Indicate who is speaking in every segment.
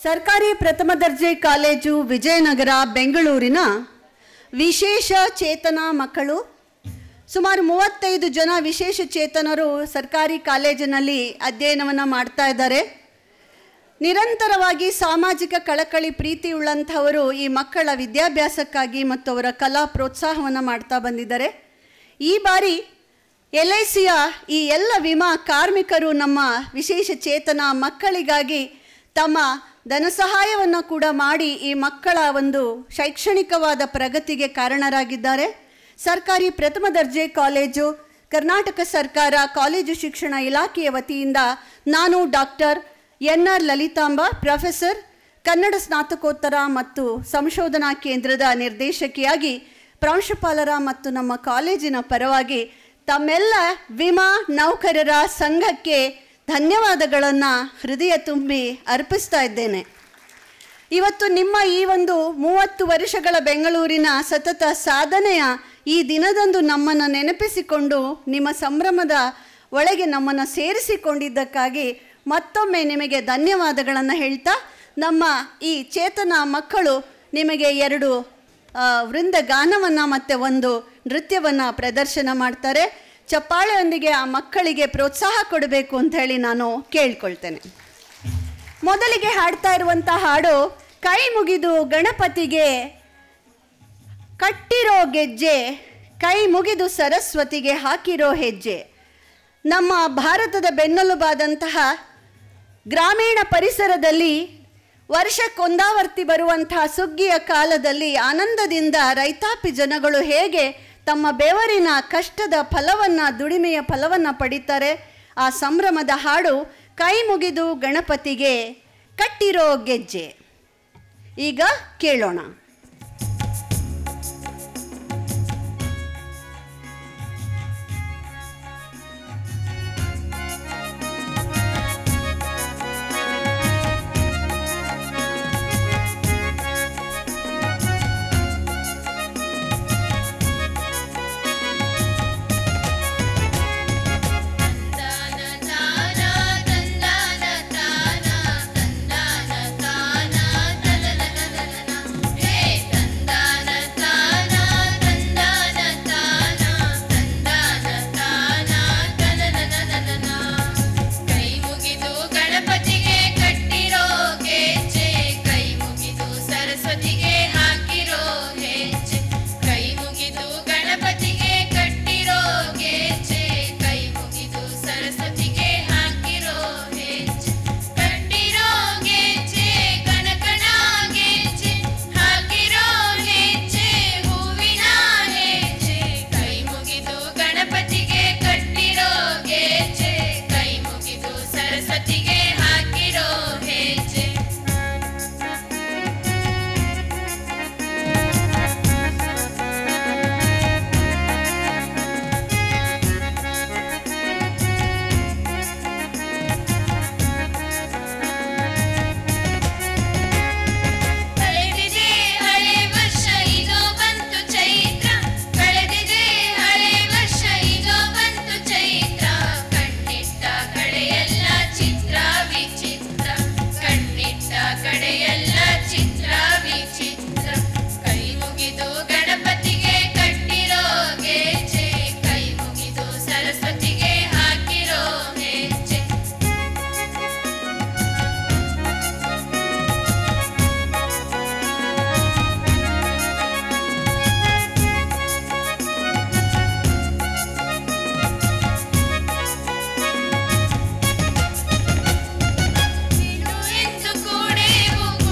Speaker 1: ಸರ್ಕಾರಿ ಪ್ರಥಮ ದರ್ಜೆ ಕಾಲೇಜು ವಿಜಯನಗರ ಬೆಂಗಳೂರಿನ ವಿಶೇಷ ಚೇತನ ಮಕ್ಕಳು ಸುಮಾರು ಮೂವತ್ತೈದು ಜನ ವಿಶೇಷ ಚೇತನರು ಸರ್ಕಾರಿ ಕಾಲೇಜಿನಲ್ಲಿ ಅಧ್ಯಯನವನ್ನು ಮಾಡ್ತಾ ಇದ್ದಾರೆ ನಿರಂತರವಾಗಿ ಸಾಮಾಜಿಕ ಕಳಕಳಿ ಪ್ರೀತಿ ಉಳ್ಳಂಥವರು ಈ ಮಕ್ಕಳ ವಿದ್ಯಾಭ್ಯಾಸಕ್ಕಾಗಿ ಮತ್ತು ಅವರ ಕಲಾ ಪ್ರೋತ್ಸಾಹವನ್ನು ಮಾಡ್ತಾ ಬಂದಿದ್ದಾರೆ ಈ ಬಾರಿ ಎಲ್ ಐ ಸಿಯ ಈ ಎಲ್ಲ ವಿಮಾ ಕಾರ್ಮಿಕರು ನಮ್ಮ ವಿಶೇಷ ಚೇತನ ಮಕ್ಕಳಿಗಾಗಿ ತಮ್ಮ ಧನ ಸಹಾಯವನ್ನು ಕೂಡ ಮಾಡಿ ಈ ಮಕ್ಕಳ ಒಂದು ಶೈಕ್ಷಣಿಕವಾದ ಪ್ರಗತಿಗೆ ಕಾರಣರಾಗಿದ್ದಾರೆ ಸರ್ಕಾರಿ ಪ್ರಥಮ ದರ್ಜೆ ಕಾಲೇಜು ಕರ್ನಾಟಕ ಸರ್ಕಾರ ಕಾಲೇಜು ಶಿಕ್ಷಣ ಇಲಾಖೆಯ ವತಿಯಿಂದ ನಾನು doctor N R Lalithamba professor Kannada ಸ್ನಾತಕೋತ್ತರ ಮತ್ತು ಸಂಶೋಧನಾ ಕೇಂದ್ರದ ನಿರ್ದೇಶಕಿಯಾಗಿ ಪ್ರಾಂಶುಪಾಲರ ಮತ್ತು ನಮ್ಮ ಕಾಲೇಜಿನ ಪರವಾಗಿ ತಮ್ಮೆಲ್ಲ ವಿಮಾ ನೌಕರರ ಸಂಘಕ್ಕೆ ಧನ್ಯವಾದಗಳನ್ನು ಹೃದಯ ತುಂಬಿ ಅರ್ಪಿಸ್ತಾ ಇದ್ದೇನೆ ಇವತ್ತು ನಿಮ್ಮ ಈ ಒಂದು ಮೂವತ್ತು ವರ್ಷಗಳ ಬೆಂಗಳೂರಿನ ಸತತ ಸಾಧನೆಯ ಈ ದಿನದಂದು ನಮ್ಮನ್ನು ನೆನಪಿಸಿಕೊಂಡು ನಿಮ್ಮ ಸಂಭ್ರಮದ ಒಳಗೆ ನಮ್ಮನ್ನು ಸೇರಿಸಿಕೊಂಡಿದ್ದಕ್ಕಾಗಿ ಮತ್ತೊಮ್ಮೆ ನಿಮಗೆ ಧನ್ಯವಾದಗಳನ್ನು ಹೇಳ್ತಾ ನಮ್ಮ ಈ ಚೇತನ ಮಕ್ಕಳು ನಿಮಗೆ ಎರಡು ಆ, ವೃಂದ ಗಾನವನ್ನು ಮತ್ತು ಒಂದು ನೃತ್ಯವನ್ನು ಪ್ರದರ್ಶನ ಮಾಡ್ತಾರೆ ಚಪ್ಪಾಳೆಯೊಂದಿಗೆ ಆ ಮಕ್ಕಳಿಗೆ ಪ್ರೋತ್ಸಾಹ ಕೊಡಬೇಕು ಅಂತ ಹೇಳಿ ನಾನು ಕೇಳ್ಕೊಳ್ತೇನೆ ಮೊದಲಿಗೆ ಹಾಡ್ತಾ ಇರುವಂಥ ಹಾಡು ಕೈ ಮುಗಿದು ಗಣಪತಿಗೆ ಕಟ್ಟಿರೋ ಗೆಜ್ಜೆ ಕೈ ಮುಗಿದು ಸರಸ್ವತಿಗೆ ಹಾಕಿರೋ ಹೆಜ್ಜೆ ನಮ್ಮ ಭಾರತದ ಬೆನ್ನೆಲುಬಾದಂತಹ ಗ್ರಾಮೀಣ ಪರಿಸರದಲ್ಲಿ ವರ್ಷಕ್ಕೊಂದಾವರ್ತಿ ಬರುವಂತಹ ಸುಗ್ಗಿಯ ಕಾಲದಲ್ಲಿ ಆನಂದದಿಂದ ರೈತಾಪಿ ಜನಗಳು ಹೇಗೆ ತಮ್ಮ ಬೆವರಿನ ಕಷ್ಟದ ಫಲವನ್ನು ದುಡಿಮೆಯ ಫಲವನ್ನು ಪಡಿತಾರೆ ಆ ಸಂಭ್ರಮದ ಹಾಡು ಕೈ ಮುಗಿದು ಗಣಪತಿಗೆ ಕಟ್ಟಿರೋ ಗೆಜ್ಜೆ ಈಗ ಕೇಳೋಣ
Speaker 2: ತಂದಾನ ತಾನ ತಂದಾನ ತಾನ ತಂದಾನ ತಾನ ತಲಲಲಲಲನ ಹೇ ತಂದಾನ ತಾನ ತಂದಾನ ತಾನ ತಂದಾನ ತಾನ ತಲಲಲಲಲನ ಕೈ ಮುಗಿದು ಗಣಪತಿಗೆ ಕಟ್ಟಿರೋ ಗೆಜ್ಜೆ ಕೈ ಮುಗಿದು ಸರಸ್ವತಿಗೆ ಹಾಕಿರೋ ಹೆಜ್ಜೆ ಕೈ ಮುಗಿದು ಗಣಪತಿಗೆ ಕಟ್ಟಿರೋ ಗೆಜ್ಜೆ ಕೈ ಮುಗಿದು ಸರಸ್ವತಿಗೆ ಹಾಕಿರೋ ಹೆಜ್ಜೆ ಕಟ್ಟಿರೋ ಗೆಜ್ಜೆ ಕಣಕಣ ಗೆಜ್ಜೆ ಹಾಕಿರೋ ಹೆಜ್ಜೆ ಹೂವಿನ ಹೆಜ್ಜೆ ಕೈ ಮುಗಿದು ಗಣಪತಿಗೆ ಕಟ್ಟಿರೋ ಗೆಜ್ಜೆ ಕೈ ಮುಗಿದು ಸರಸ್ವತಿಗೆ ಹಾಕಿರೋ ಹೆಜ್ಜೆ ಕಳೆದಿದೆ ಹಳೆ ವರ್ಷ ಇದೋ ಬಂತು ಚೈತ್ರ ಕಳೆದಿದೆ ಹಳೆ ವರ್ಷ ಇದೋ ಬಂತು ಚೈತ್ರ ಕಣ್ಣಿಟ್ಟ ಕಡೆಯೆಲ್ಲ ಚಿತ್ರ ವಿಚಿತ್ರ ಕಣ್ಣಿಟ್ಟ ಕಡೆಯೆಲ್ಲ ಚಿತ್ರ ವಿಚಿತ್ರ ಕೈ ಮುಗಿದು ಗಣಪತಿಗೆ ಕಟ್ಟಿರೋ ಗೆಜ್ಜೆ ಕೈ ಮುಗಿದು ಸರಸ್ವತಿಗೆ ಹಾಕಿರೋ ಹೆಜ್ಜೆ ನೀನು ಎಂದು ಕೂಡೆವು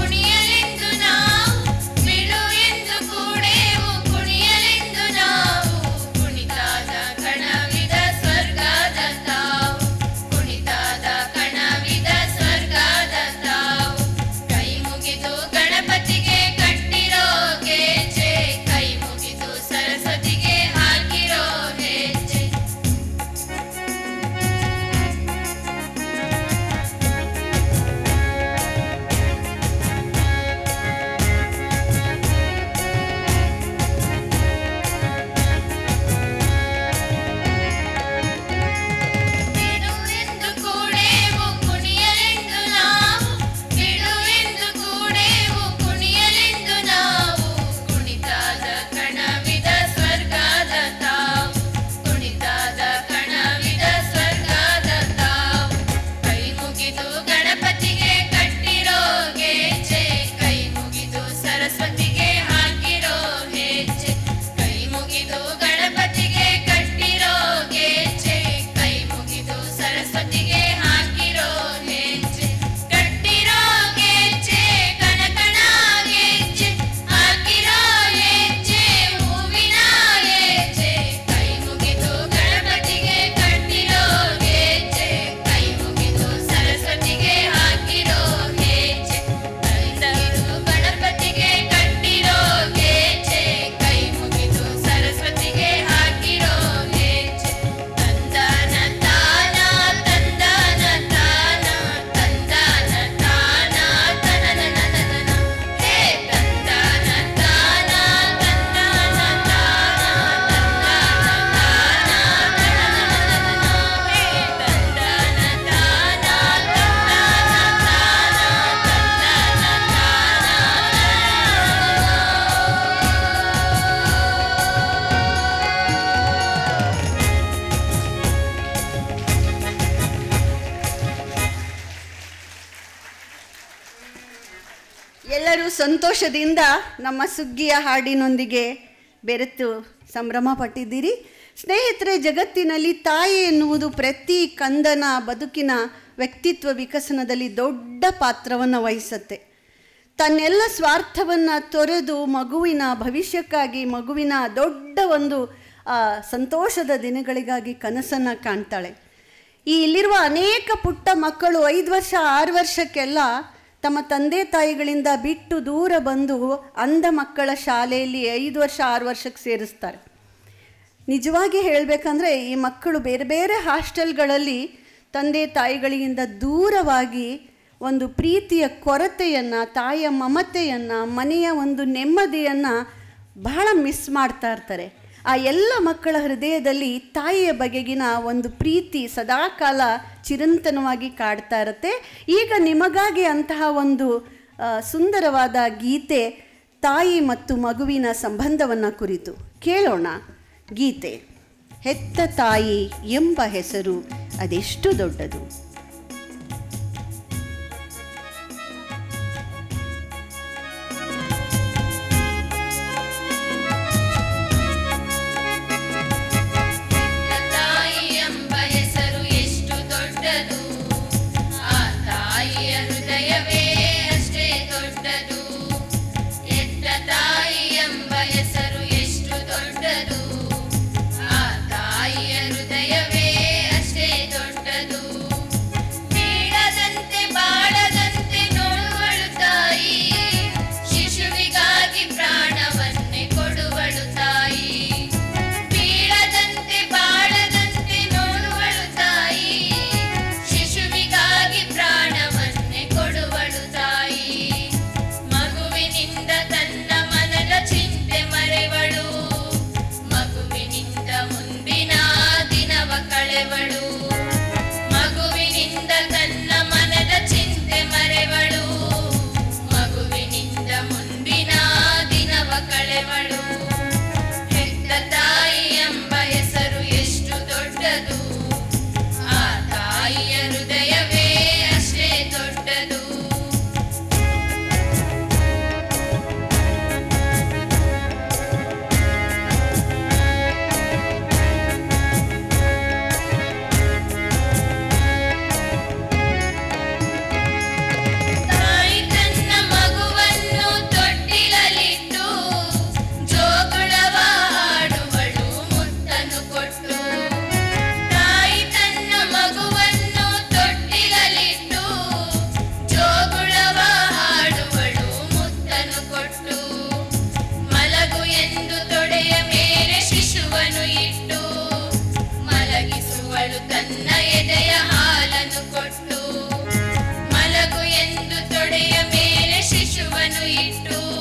Speaker 1: ಎಲ್ಲರೂ ಸಂತೋಷದಿಂದ ನಮ್ಮ ಸುಗ್ಗಿಯ ಹಾಡಿನೊಂದಿಗೆ ಬೆರೆತು ಸಂಭ್ರಮ ಪಟ್ಟಿದ್ದೀರಿ ಸ್ನೇಹಿತರೆ ಜಗತ್ತಿನಲ್ಲಿ ತಾಯಿ ಎನ್ನುವುದು ಪ್ರತಿ ಕಂದನ ಬದುಕಿನ ವ್ಯಕ್ತಿತ್ವ ವಿಕಸನದಲ್ಲಿ ದೊಡ್ಡ ಪಾತ್ರವನ್ನು ವಹಿಸುತ್ತೆ ತನ್ನೆಲ್ಲ ಸ್ವಾರ್ಥವನ್ನು ತೊರೆದು ಮಗುವಿನ ಭವಿಷ್ಯಕ್ಕಾಗಿ ಮಗುವಿನ ದೊಡ್ಡ ಒಂದು ಆ, ಸಂತೋಷದ ದಿನಗಳಿಗಾಗಿ ಕನಸನ್ನು ಕಾಣ್ತಾಳೆ ಈ ಇಲ್ಲಿರುವ ಅನೇಕ ಪುಟ್ಟ ಮಕ್ಕಳು ಐದು ವರ್ಷ ಆರು ವರ್ಷಕ್ಕೆಲ್ಲ ತಮ್ಮ ತಂದೆ ತಾಯಿಗಳಿಂದ ಬಿಟ್ಟು ದೂರ ಬಂದು ಅಂಧ ಮಕ್ಕಳ ಶಾಲೆಯಲ್ಲಿ ಐದು ವರ್ಷ ಆರು ವರ್ಷಕ್ಕೆ ಸೇರಿಸ್ತಾರೆ ನಿಜವಾಗಿ ಹೇಳಬೇಕಂದ್ರೆ ಈ ಮಕ್ಕಳು ಬೇರೆ ಬೇರೆ ಹಾಸ್ಟೆಲ್ಗಳಲ್ಲಿ ತಂದೆ ತಾಯಿಗಳಿಂದ ದೂರವಾಗಿ ಒಂದು ಪ್ರೀತಿಯ ಕೊರತೆಯನ್ನು ತಾಯಿಯ ಮಮತೆಯನ್ನು ಮನೆಯ ಒಂದು ನೆಮ್ಮದಿಯನ್ನು ಬಹಳ ಮಿಸ್ ಮಾಡ್ತಾ ಇರ್ತಾರೆ ಆ ಎಲ್ಲ ಮಕ್ಕಳ ಹೃದಯದಲ್ಲಿ ತಾಯಿಯ ಬಗೆಗಿನ ಒಂದು ಪ್ರೀತಿ ಸದಾಕಾಲ ಚಿರಂತನವಾಗಿ ಕಾಡ್ತಾ ಇರುತ್ತೆ ಈಗ ನಿಮಗಾಗಿ ಅಂತಹ ಒಂದು ಆ, ಸುಂದರವಾದ ಗೀತೆ ತಾಯಿ ಮತ್ತು ಮಗುವಿನ ಸಂಬಂಧವನ್ನು ಕುರಿತು ಕೇಳೋಣ ಗೀತೆ ಹೆತ್ತ ತಾಯಿ ಎಂಬ ಹೆಸರು ಅದೆಷ್ಟು ದೊಡ್ಡದು
Speaker 2: ತಾಯಿ ಎಂಬ ಹೆಸರು ಎಷ್ಟು ದೊಡ್ಡದು ಆ ತಾಯಿಯ ಹೃದಯವೇ ಅಷ್ಟೇ ದೊಡ್ಡದು ಎತ್ತ ತಾಯಿ ಎಂಬ ಹೆಸರು ಎಷ್ಟು ದೊಡ್ಡದು ಆ ತಾಯಿಯ ಹೃದಯವೇ ಅಷ್ಟೇ ದೊಡ್ಡದು ಬೀಳದಂತೆ ಬಾಳದಂತೆ ನೋಡುವಳು ತಾಯಿ ಶಿಶುವಿಗಾಗಿ ಪ್ರಾಣವನ್ನೇ ಕೊಡುವಳು ತಾಯಿ ಬೀಳದಂತೆ ಬಾಳದಂತೆ ನೋಡುವಳು ತಾಯಿ ಶಿಶುವಿಗಾಗಿ ಪ್ರಾಣವನ್ನೇ ಕೊಡುವಳು ತಾಯಿ ಮಗುವಿನಿಂದ ತನ್ನ ಮನದ ಚಿಂತೆ ಮರೆವಳು ಮಗುವಿನಿಂದ ಮುಂದಿನ ದಿನವ ಕಳೆವಳು ಮಗುವಿನಿಂದ ತನ್ನ ಮನದ ಚಿಂತೆ ಮರೆವಳು ಮಗುವಿನಿಂದ ಮುಂದಿನ ದಿನವ ಕಳೆವಳು ಹೆತ್ತ ತಾಯಿ ಎಂಬ ಹೆಸರು ಎಷ್ಟು ದೊಡ್ಡದು ಆ ತಾಯಿಯ ಹೃದಯವೇ ಅಷ್ಟೇ ದೊಡ್ಡದು ತಾಯಿ ತನ್ನ ಮಗುವನ್ನು ತೊಟ್ಟಿಲಲ್ಲಿಟ್ಟು ಜೋಗುಳವ ಹಾಡುವಳು ಮುತ್ತನು ಕೊಟ್ಟು ತಾಯಿ ತನ್ನ ಮಗುವನ್ನು ತೊಟ್ಟಿಲಲ್ಲಿಟ್ಟು ಜೋಗುಳವ ಹಾಡುವಳು ಮುತ್ತನು ಕೊಟ್ಟು ಮಲಗು ಎಂದು ತೊಡೆಯ ಮೇಲೆ ಶಿಶುವನ್ನು ಇಟ್ಟು ಮಲಗಿಸುವಳು ತನ್ನ ಎದೆಯ ಹಾಲನ್ನು ಕೊಟ್ಟು ಮಲಗು ಎಂದು ತೊಡೆಯ ಮೇಲೆ ಶಿಶುವನ್ನು ಇಟ್ಟು